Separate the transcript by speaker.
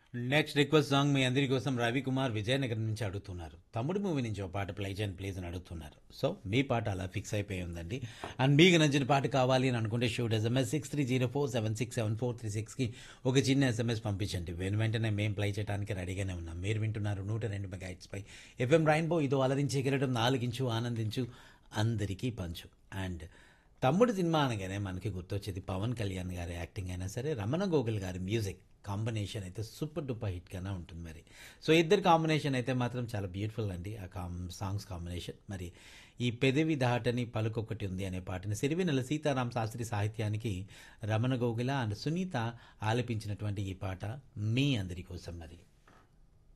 Speaker 1: next request song మీ అందరి కోసం రవి కుమార్ విజయనగరం నుంచి అడుగుతున్నారు తమ్ముడు మూవీ నుంచి ఒక పాట ప్లే చేయండి ప్లీజ్ అని అడుగుతున్నారు సో మీ పాట అలా ఫిక్స్ అయిపోయి ఉందండి అండ్ మీకు నచ్చిన పాట కావాలి అని అనుకుంటే shoot SMS six three zero four seven six seven four three సిక్స్కి ఒక చిన్న ఎస్ఎంఎస్ పంపించండి వెను వెంటనే మేము ప్లే చేయడానికి రెడీగానే ఉన్నాం మీరు వింటున్నారు నూట రెండు మెగాయిట్స్ పై ఎఫ్ఎం రైన్బో ఇదో అలరించగలడం నాలుగించు ఆనందించు అందరికీ పంచు అండ్ తమ్ముడు సినిమా అనగానే మనకి గుర్తొచ్చేది పవన్ కళ్యాణ్ గారి యాక్టింగ్ అయినా సరే రమణ గోగుల్ గారి మ్యూజిక్ కాంబినేషన్ అయితే సూపర్ డూపర్ హిట్గానే ఉంటుంది మరి సో ఇద్దరు కాంబినేషన్ అయితే మాత్రం చాలా బ్యూటిఫుల్ అండి ఆ కాం సాంగ్స్ కాంబినేషన్ మరి ఈ పెదవి దాటని పలుకొకటి ఉంది అనే పాటని సిరివెనెల సీతారాం శాస్త్రి సాహిత్యానికి రమణ గోగుల అండ్ సునీత ఆలపించినటువంటి ఈ పాట మీ అందరి కోసం మరి